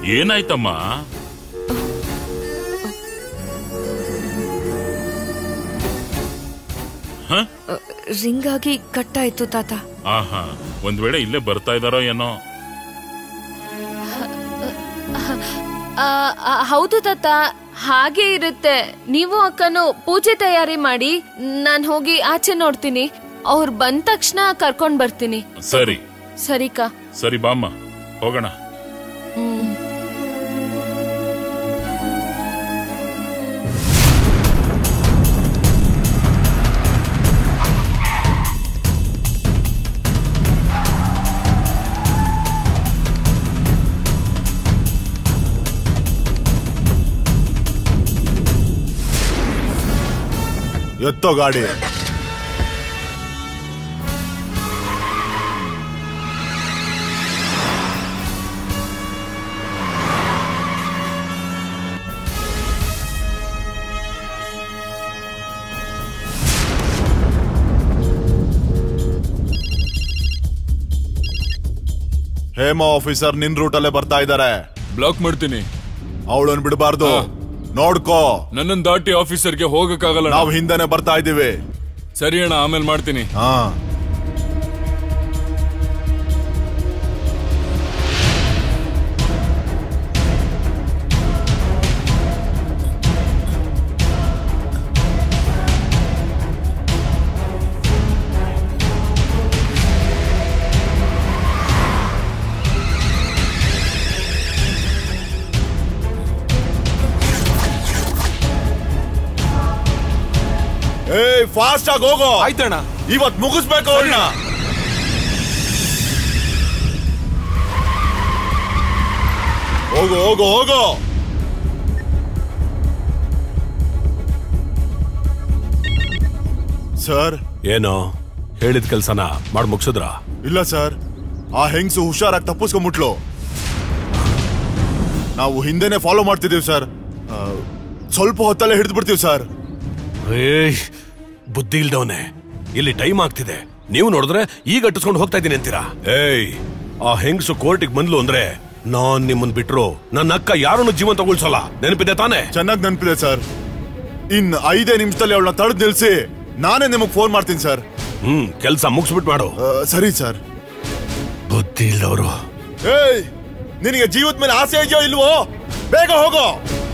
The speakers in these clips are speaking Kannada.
ಏನಾಯ್ತಮ್ಮ ಹ ರಿಂಗ್ ಆಗಿ ಕಟ್ಟಾಯ್ತು ತಾತ ಆಹಾ ಒಂದ್ ವೇಳೆ ಇಲ್ಲೇ ಬರ್ತಾ ಇದಾರೋ ಏನೋ ಆ, ಆ, ಹೌದು ತಾತ ಹಾಗೆ ಇರುತ್ತೆ ನೀವು ಅಕ್ಕನು ಪೂಜೆ ತಯಾರಿ ಮಾಡಿ ನಾನ್ ಹೋಗಿ ಆಚೆ ನೋಡ್ತೀನಿ ಅವ್ರು ಬಂದ ತಕ್ಷಣ ಕರ್ಕೊಂಡ್ ಬರ್ತೀನಿ ಸರಿ ಸರಿಕಾ ಸರಿ ಬಾಮ್ಮ ಹೋಗೋಣ ಎತ್ತೋ ಗಾಡಿ ಹೇಮ ಆಫೀಸರ್ ನಿನ್ ರೂಟಲ್ಲೇ ಬರ್ತಾ ಇದ್ದಾರೆ ಬ್ಲಾಕ್ ಮಾಡ್ತೀನಿ ಅವಳನ್ ಬಿಡಬಾರ್ದು ನೋಡ್ಕೋ ನನ್ನನ್ ದಾಟಿ ಆಫೀಸರ್ಗೆ ಹೋಗಕ್ಕಾಗಲ್ಲ ನಾವು ಹಿಂದೆನೆ ಬರ್ತಾ ಇದೀವಿ ಸರಿ ಅಣ್ಣ ಆಮೇಲೆ ಮಾಡ್ತೀನಿ ಹಾ ಏಯ್ ಫಾಸ್ಟ್ ಆಗಿ ಹೋಗೋ ಆಯ್ತಣ್ಣ ಇವತ್ ಮುಗಿಸ್ಬೇಕು ಅವ್ರನ್ನ ಹೋಗು ಹೋಗು ಹೋಗು ಸರ್ ಏನೋ ಹೇಳಿದ ಕೆಲ್ಸನ ಮಾಡ್ ಮುಗ್ಸಿದ್ರ ಇಲ್ಲ ಸರ್ ಆ ಹೆಂಗ್ಸು ಹುಷಾರಾಗಿ ತಪ್ಪಿಸ್ಕೊಂಡ್ಬಿಟ್ಲು ನಾವು ಹಿಂದೆನೆ ಫಾಲೋ ಮಾಡ್ತಿದೀವಿ ಸರ್ ಆ, ಸ್ವಲ್ಪ ಹೊತ್ತಲ್ಲೇ ಹಿಡಿದು ಬಿಡ್ತೀವಿ ಸರ್ ಏಯ್ ಬುದ್ಧಿ ಇಲ್ದವನೆ ಇಲ್ಲಿ ಟೈಮ್ ಆಗ್ತಿದೆ ನೀವು ನೋಡಿದ್ರೆ ಈಗ ಅಟ್ಟಿಸ್ಕೊಂಡು ಹೋಗ್ತಾ ಇದ್ದೀನಿ ಅಂತೀರಾ ಏಯ್ ಆ ಹೆಂಗ್ಸು ಕೋರ್ಟಿಗೆ ಬಂದ್ಲು ಅಂದ್ರೆ ನಾನ್ ನಿಮ್ಮನ್ ಬಿಟ್ರು ನನ್ನ ಅಕ್ಕ ಯಾರನ್ನು ಜೀವನ್ ತಗೊಳ್ಸಲ್ಲ ನೆನಪಿದೆ ತಾನೆ ಚೆನ್ನಾಗಿ ನೆನಪಿದೆ ಸರ್ ಇನ್ ಐದೇ ನಿಮಿಷದಲ್ಲಿ ಅವಳನ್ನ ತಡೆದು ನಿಲ್ಸಿ ನಾನೇ ನಿಮಗೆ ಫೋನ್ ಮಾಡ್ತೀನಿ ಸರ್ ಹ್ಮ್ ಕೆಲ್ಸ ಮುಗಿಸ್ಬಿಟ್ ಮಾಡು ಆ, ಸರಿ ಸರ್ ಬುದ್ಧಿ ಇಲ್ದವರು ಏಯ್ ನಿನಗೆ ಜೀವದ ಮೇಲೆ ಆಸೆ ಇದೆಯೋ ಇಲ್ವೋ ಬೇಗ ಹೋಗೋ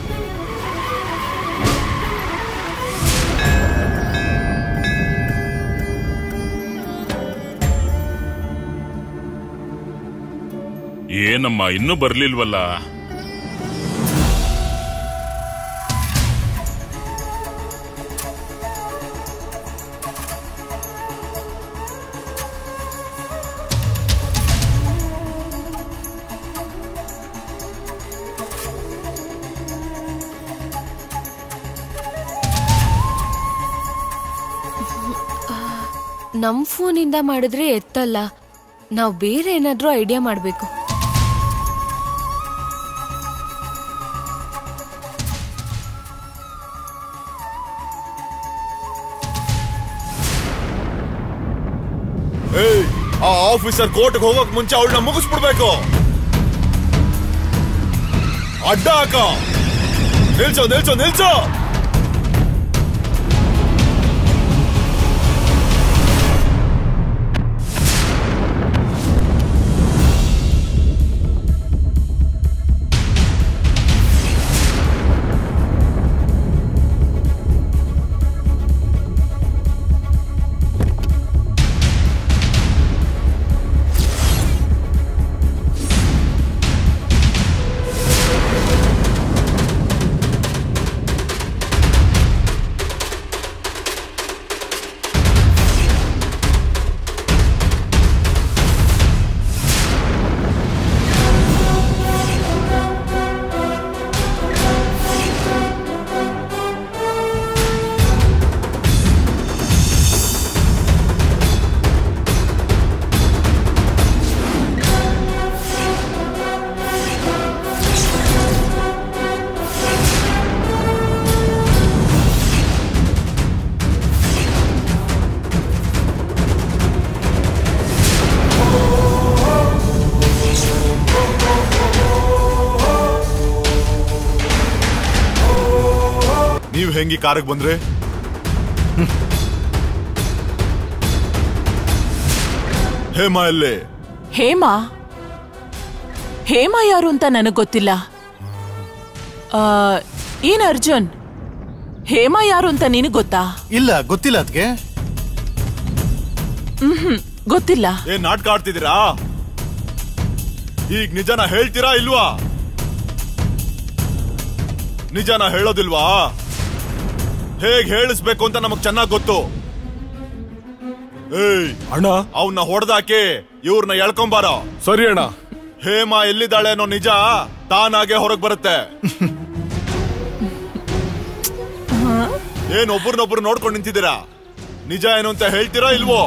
ಏನಮ್ಮ ಇನ್ನೂ ಬರ್ಲಿಲ್ವಲ್ಲ ನಮ್ ಫೋನಿಂದ ಮಾಡಿದ್ರೆ ಎತ್ತಲ್ಲ ನಾವ್ ಬೇರೆ ಏನಾದ್ರೂ ಐಡಿಯಾ ಮಾಡ್ಬೇಕು ಏಯ್ ಆ ಆಫೀಸರ್ ಕೋರ್ಟ್ಗೆ ಹೋಗೋಕ್ ಮುಂಚೆ ಅವಳನ್ನ ಮುಗಿಸ್ಬಿಡ್ಬೇಕು ಅಡ್ಡ ಹಾಕ ನಿಲ್ಸೋ ನಿಲ್ಸೋ ನಿಲ್ಸೋ ನೀವ್ ಹೆಂಗಿ ಕಾರಿಗೆ ಬಂದ್ರೆ ಹೇಮಾ ಎಲ್ಲಿ ಹೇಮಾ ಹೇಮಾ ಯಾರು ಅಂತ ನನಗ್ ಗೊತ್ತಿಲ್ಲ ಆ, ಏನ್ ಅರ್ಜುನ್ ಹೇಮಾ ಯಾರು ಅಂತ ನಿನಗ್ ಗೊತ್ತಾ ಇಲ್ಲ ಗೊತ್ತಿಲ್ಲ ಅದಕ್ಕೆ ಗೊತ್ತಿಲ್ಲ ಏನ್ ನಾಟಕ ಆಡ್ತಿದ್ದೀರಾ ಈಗ ನಿಜನ ಹೇಳ್ತೀರಾ ಇಲ್ವಾ ನಿಜನ ಹೇಳೋದಿಲ್ವಾ ಹೇಗ್ ಹೇಳಿಸ್ಬೇಕು ಅಂತ ನಮಗ್ ಚೆನ್ನಾಗ್ ಗೊತ್ತು ಏಯ್ ಅಣ್ಣ ಅವನ್ನ ಹೊಡೆದಾಕಿ ಇವ್ರನ್ನ ಎಳ್ಕೊಂಬಾರೋ ಸರಿ ಅಣ್ಣ ಹೇಮಾ ಎಲ್ಲಿದ್ದಾಳೆ ಅನ್ನೋ ನಿಜ ತಾನಾಗೆ ಹೊರಗ್ ಬರುತ್ತೆ ಏನ್ ಒಬ್ರನ್ನೊಬ್ರು ನೋಡ್ಕೊಂಡು ನಿಂತಿದ್ದೀರಾ ನಿಜ ಏನು ಅಂತ ಹೇಳ್ತೀರಾ ಇಲ್ವೋ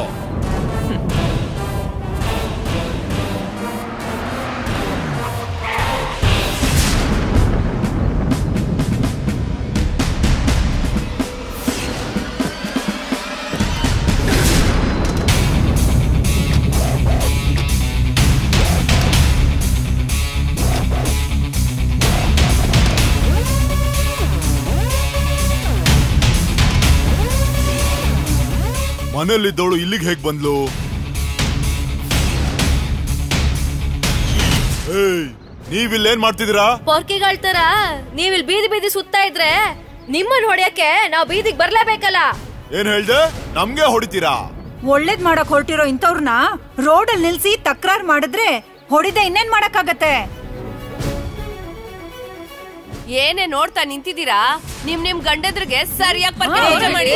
ಮನೇಲಿದ್ದವಳು ಇಲ್ಲಿಗೆ ಹೇಗ್ ಬಂದ್ಲು ಏಯ್ ನೀವಿಲ್ಲೇನ್ ಮಾಡ್ತಿದ್ದೀರಾ ಪೊರ್ಕಿಗಳ ತರ ನೀವ್ ಇಲ್ಲಿ ಬೀದಿ ಬೀದಿ ಸುತ್ತಾ ಇದ್ರೆ ನಿಮ್ಮನ್ ಹೊಡೆಯಕ್ಕೆ ನಾವ್ ಬೀದಿಗ್ ಬರ್ಲೇಬೇಕಲ್ಲ ಏನ್ ಹೇಳ್ದೆ ನಮ್ಗೆ ಹೊಡಿತೀರಾ ಒಳ್ಳೇದ್ ಮಾಡಕ್ ಹೊರಟಿರೋ ಇಂಥವ್ರನ್ನ ರೋಡಲ್ಲಿ ನಿಲ್ಸಿ ತಕ್ರಾರ್ ಮಾಡಿದ್ರೆ ಹೊಡಿದೆ ಇನ್ನೇನ್ ಮಾಡಕ್ಕಾಗತ್ತೆ ಏನೇ ನೋಡ್ತಾ ನಿಂತಿದ್ದೀರಾ ನಿಮ್ ನಿಮ್ ಗಂಡದ್ರಿಗೆ ಸರಿಯಾಗಿ ಪತ್ತೆ ಮಾಡಿ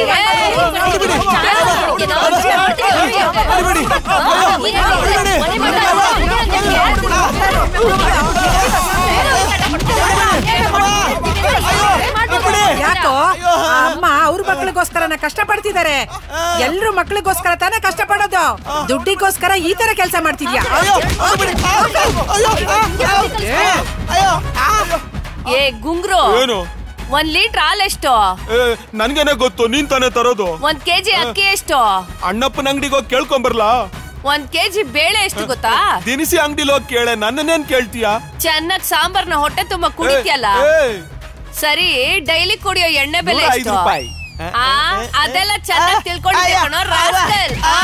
ಯಾಕೋ ಆ ಅಮ್ಮ ಅವ್ರ ಮಕ್ಳಿಗೋಸ್ಕರನ ಕಷ್ಟ ಪಡ್ತಿದ್ದಾರೆ ಎಲ್ರು ಮಕ್ಳಿಗೋಸ್ಕರ ತಾನೇ ಕಷ್ಟ ಪಡೋದು ದುಡ್ಡಿಗೋಸ್ಕರ ಈ ತರ ಕೆಲಸ ಮಾಡ್ತಿದ್ಯಾ ಏ ಗುಂಗ್ರು ಏನು ಒಂದ್ ಲೀಟರ್ ಹಾಲ್ ಎಷ್ಟು ನನ್ಗೇನೆ ಗೊತ್ತು ನೀನ್ ತಾನೇ ತರೋದು ಒಂದ್ ಕೆಜಿ ಅಕ್ಕಿ ಎಷ್ಟು ಅಣ್ಣಪ್ಪನ ಅಂಗಡಿಗೆ ಹೋಗಿ ಕೇಳ್ಕೊಂಬರ್ಲಾ ಒಂದ್ ಕೆಜಿ ಬೇಳೆ ಎಷ್ಟು ಗೊತ್ತಾ ದಿನಸಿ ಅಂಗಡಿಲಿ ಹೋಗಿ ಕೇಳೆ ನನ್ನನ್ನೇನ್ ಕೇಳ್ತೀಯಾ ಚೆನ್ನಾಗ್ ಸಾಂಬಾರ್ನ ಹೊಟ್ಟೆ ತುಂಬಾ ಕುಡಿತಿಯಲ್ಲ ಏಯ್, ಸರಿ ಡೈಲಿ ಕುಡಿಯೋ ಎಣ್ಣೆ ಬೆಲೆ ನೂರ ಐದು ಎಷ್ಟು ರೂಪಾಯಿ. ಆ, ಅದೆಲ್ಲ ಚೆನ್ನಾಗಿ ತಿಳ್ಕೊಂಡಿದ್ದೆ ಕಣೋ ರಾಸ್ಕಲ್. ಆ?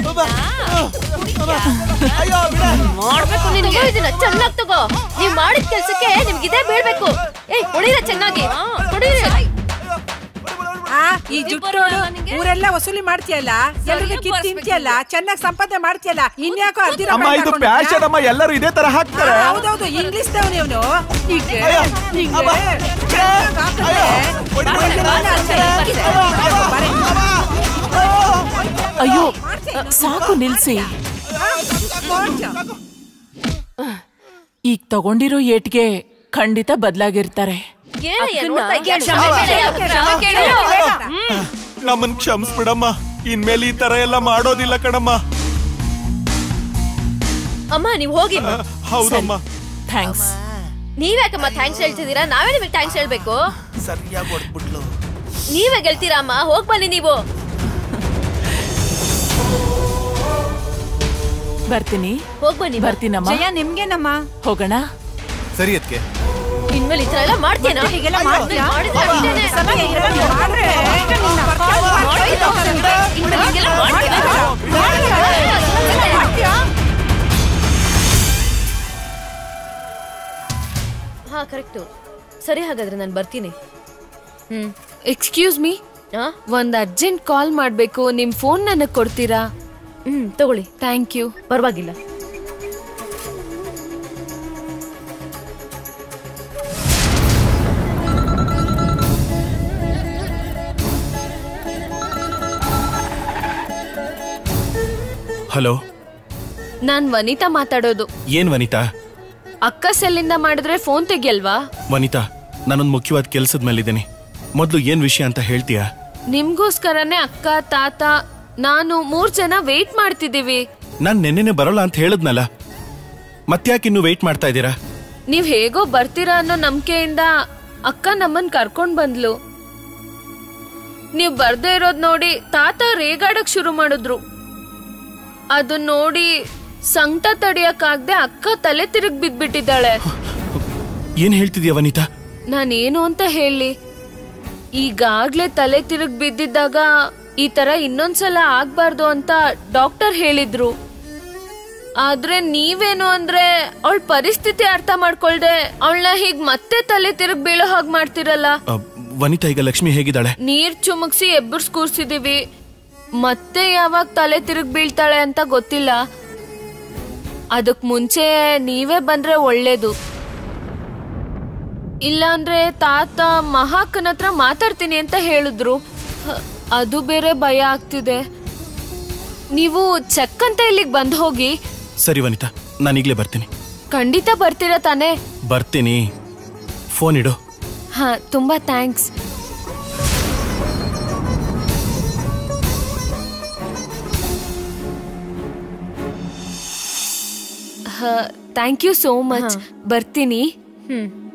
ಮಾಡ್ಬೇಕು ನಿನಗೆ ಇದನ್ನ ಚೆನ್ನಾಗ್ ತಗೋ ನೀವ್ ಮಾಡಿದ ಕೆಲ್ಸಕ್ಕೆ ನಿಮ್ಗೆ ಇದೇ ಬೀಳ್ಬೇಕು ಏಯ್ ಹೊಡೀರ ಚೆನ್ನಾಗಿ ಹೊಡೀರಿ ಆ ಈ ಜುಟ್ಟೋಡು ಊರೆಲ್ಲ ವಸೂಲಿ ಮಾಡ್ತೀಯಲ್ಲ ಎಲ್ರಿಗೆ ಕಿತ್ ತಿಂತೀಯಲ್ಲ ಚೆನ್ನಾಗ್ ಸಂಪಾದನೆ ಮಾಡ್ತೀಯಲ್ಲ ಇನ್ಯಾಕೋ ಅರ್ಧಿ ಅಮ್ಮ ಇದು ಪ್ಯಾಶನ್ ಅಮ್ಮ ಎಲ್ಲರೂ ಇದೇ ತರ ಹಾಕ್ತಾರೆ ಹೌದೌದು ಇಂಗ್ಲಿಷ್ ದವನು ಇವನು ಹೀಗೆ ಹಿಂಗೆ ಅಯ್ಯೋ ಸಾಕು ನಿಲ್ಸಿ ಈಗ ತಗೊಂಡಿರೋ ಏಟ್ಗೆ ಖಂಡಿತ ಬದ್ಲಾಗಿರ್ತಾರೆ ಏನಯ್ಯ ನೋಡ್ತಾ ಇದ್ಯಾ? ಕ್ಷಮೆ ಕೇಳು, ಕ್ಷಮೆ ಕೇಳು. ಹ್ಮ್. ನಮ್ಮನ್ ಕ್ಷಮಿಸ್ಬಿಡಮ್ಮ ಇನ್ಮೇಲೆ ಈ ತರ ಎಲ್ಲ ಮಾಡೋದಿಲ್ಲ ಕಣಮ್ಮ ಅಮ್ಮ ನೀವ್ ಹೋಗಿ ಹೌದಮ್ಮ ಥ್ಯಾಂಕ್ಸ್ ನೀವ್ಯಾಕಮ್ಮ ಥ್ಯಾಂಕ್ಸ್ ಹೇಳ್ತಿದ್ದೀರಾ ನಾವೇ ನಿಮಗೆ ಥ್ಯಾಂಕ್ಸ್ ಹೇಳ್ಬೇಕು ಸರಿಯಾಗಿ ಹೊಡ್ಬಿಟ್ಲು ನೀವೇ ಗೆಲ್ತೀರಾ ಅಮ್ಮ ಹೋಗ್ ಬನ್ನಿ ನೀವು ಬರ್ತೀನಿ ಹೋಗ್ ಬನ್ನಿ ಬಾ. ಬರ್ತೀನಮ್ಮ ಜಯ ನಿಮ್ಗೇನಮ್ಮ ಹೋಗೋಣ ಸರಿ ಅದಕ್ಕೆ ಇನ್ಮೇಲೆ ಈ ತರ ಎಲ್ಲ ಮಾಡ್ತೀನಾ ಹೀಗೆಲ್ಲ ಮಾಡ್ತೀಯಾ? ಮಾಡಿದ್ರೆ ಅಷ್ಟೇನೆ. ಸಮಯ ಇರೋದು ಮಾಡ್ರೆ ನಿನ್ನ ಮಾಡ್ತೀನಾ? ಇನ್ಮೇಲೆ ಹೀಗೆಲ್ಲ ಮಾಡ್ತೀನಾ? ಹಾ ಕರೆಕ್ಟು ಸರಿ ಹಾಗಾದ್ರೆ ನಾನು ಬರ್ತೀನಿ ಹ್ಮ್ ಎಕ್ಸ್ಕ್ಯೂಸ್ ಮೀ ಹಾ ಒಂದ್ ಅರ್ಜೆಂಟ್ ಕಾಲ್ ಮಾಡ್ಬೇಕು ನಿಮ್ ಫೋನ್ ನನಗ್ ಕೊಡ್ತೀರಾ ಹ್ಮ್ ತಗೊಳ್ಳಿ ಥ್ಯಾಂಕ್ ಯು ಪರವಾಗಿಲ್ಲ ಹಲೋ ನಾನ್ ವನಿತಾ ಮಾತಾಡೋದು ಏನ್ ವನಿತಾ ಅಕ್ಕ ಸೆಲ್ಲಿಂದ ಮಾಡಿದ್ರೆ ಫೋನ್ ತೆಗಿಯಲ್ವಾ ವನಿತಾ ನಾನೊಂದು ಮುಖ್ಯವಾದ ಕೆಲ್ಸದ ಮೇಲಿದ್ದೀನಿ ಮೊದಲು ಏನ್ ವಿಷಯ ಅಂತ ಹೇಳ್ತೀಯಾ ನಿಮ್ಗೋಸ್ಕರನೇ ಅಕ್ಕ ತಾತ ನಾನು ಮೂರ್ ಜನ ವೇಟ್ ಮಾಡ್ತಿದೀವಿ ನಾನ್ ನೆನ್ನೆನೆ ಬರೋಲ್ಲ ಅಂತ ಹೇಳದ್ನಲ್ಲ ಮತ್ತ್ಯಾಕೆ ಇನ್ನು ವೆಯ್ಟ್ ಮಾಡ್ತಾ ಇದ್ದೀರಾ ನೀವ್ ಹೇಗೋ ಬರ್ತೀರಾ ಅನ್ನೋ ನಂಬಿಕೆಯಿಂದ ಅಕ್ಕ ನಮ್ಮನ್ ಕರ್ಕೊಂಡ್ ಬಂದ್ಲು ನೀವ್ ಬರ್ದೇ ಇರೋದ್ ನೋಡಿ ತಾತ ರೇಗಾಡಕ್ ಶುರು ಮಾಡಿದ್ರು ಅದನ್ ನೋಡಿ ಸಂಕಟ ತಡಿಯಕ್ಕಾಗ್ದೆ ಅಕ್ಕ ತಲೆ ತಿರುಗ್ ಬಿದ್ಬಿಟ್ಟಿದ್ದಾಳೆ ಏನ್ ಹೇಳ್ತಿದ್ಯಾ ವನಿತಾ ನಾನೇನು ಅಂತ ಹೇಳಿ ಈಗಾಗ್ಲೇ ತಲೆ ತಿರುಗ್ ಬಿದ್ದಿದ್ದಾಗ ಈ ತರ ಇನ್ನೊಂದ್ಸಲ ಆಗ್ಬಾರ್ದು ಅಂತ ಡಾಕ್ಟರ್ ಹೇಳಿದ್ರು ಆದ್ರೆ ನೀವೇನು ಅಂದ್ರೆ ಅವಳ ಪರಿಸ್ಥಿತಿ ಅರ್ಥ ಮಾಡ್ಕೊಳ್ದೆ ಅವಳನ್ನ ಹೀಗ್ ಮತ್ತೆ ತಲೆ ತಿರುಗ್ ಬೀಳೋ ಹಾಗೆ ಮಾಡ್ತಿರಲ್ಲ ಆ, ವನಿತಾ ಈಗ ಲಕ್ಷ್ಮಿ ಹೇಗಿದ್ದಾಳೆ ನೀರ್ ಚುಮುಕ್ಸಿ ಎಬ್ಬರ್ಸ್ ಕೂರ್ಸಿದೀವಿ ಮತ್ತೆ ಯಾವಾಗ ತಲೆ ತಿರುಗ್ ಬೀಳ್ತಾಳೆ ಅಂತ ಗೊತ್ತಿಲ್ಲ ಅದಕ್ ಮುಂಚೆ ನೀವೇ ಬಂದ್ರೆ ಒಳ್ಳೇದು ಇಲ್ಲಾಂದ್ರೆ ತಾತ ಮಹಾಕನ ಹತ್ರ ಮಾತಾಡ್ತೀನಿ ಅಂತ ಹೇಳಿದ್ರು ಹ, ಅದು ಬೇರೆ ಭಯ ಆಗ್ತಿದೆ ನೀವು ಚೆಕ್ ಅಂತ ಇಲ್ಲಿಗೆ ಬಂದ್ ಹೋಗಿ ಸರಿ ವನಿತಾ ನಾನೀಗ್ಲೇ ಬರ್ತೀನಿ ಖಂಡಿತ ಬರ್ತೀರಾ ತಾನೇ ಬರ್ತೀನಿ ಫೋನ್ ಇಡು ಹಾ ತುಂಬಾ thanks thank you so much ಬರ್ತೀನಿ ಹ್ಮ್